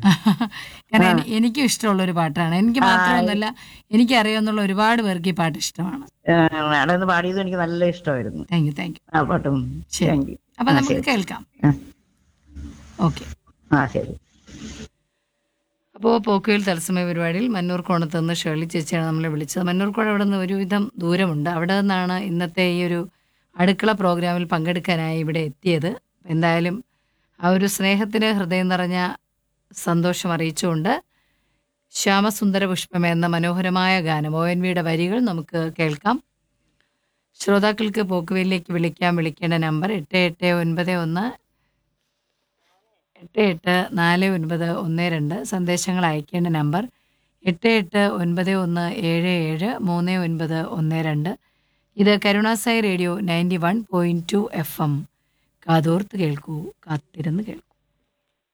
കാരണം എനി- എനിക്കും ഇഷ്ടമുള്ള ഒരു പാട്ടാണ് എനിക്ക് മാത്രമൊന്നുമല്ല എനിക്കറിയാവുന്ന ഒരുപാട് പേർക്ക് ഈ പാട്ട് ഇഷ്ടമാണ് മാഡം ഒന്ന് പാടിയത് എനിക്ക് നല്ല ഇഷ്ടമായിരുന്നു താങ്ക് യു താങ്ക് യു ആ പാട്ടും ശരി താങ്ക് യു അപ്പൊ ആ, നമുക്ക് ശരി. കേൾക്കാം ആ. ഓക്കെ ആ ശരി അപ്പോൾ പോക്കുവയിൽ തത്സമയ പരിപാടിയിൽ മന്നൂർ കോണത്ത് നിന്ന് ഷേർലി ചേച്ചിയാണ് നമ്മളെ വിളിച്ചത് മന്നൂർ കോണം അവിടെ നിന്ന് ഒരുവിധം ദൂരമുണ്ട് അവിടെ നിന്നാണ് ഇന്നത്തെ ഈ ഒരു അടുക്കള പ്രോഗ്രാമിൽ പങ്കെടുക്കാനായി ഇവിടെ എത്തിയത് എന്തായാലും ആ ഒരു സ്നേഹത്തിന് ഹൃദയം നിറഞ്ഞ സന്തോഷം അറിയിച്ചുകൊണ്ട് ശ്യാമസുന്ദര പുഷ്പം എന്ന മനോഹരമായ ഗാനം ഒ എൻ വിയുടെ വരികൾ നമുക്ക് കേൾക്കാം ശ്രോതാക്കൾക്ക് പോക്കുവയിലേക്ക് വിളിക്കാൻ വിളിക്കേണ്ട നമ്പർ എട്ട് എട്ട് ഒൻപത് ഒന്ന് എട്ട് എട്ട് നാല് ഒൻപത് ഒന്ന് രണ്ട് സന്ദേശങ്ങൾ അയക്കേണ്ട നമ്പർ എട്ട് എട്ട് ഒൻപത് ഒന്ന് ഏഴ് ഏഴ് മൂന്ന് ഒൻപത് ഒന്ന് രണ്ട് ഇത് കരുണാസായി radio ninety one point two FM എം കാതോർത്ത് കേൾക്കൂ കാത്തിരുന്ന് കേൾക്കൂ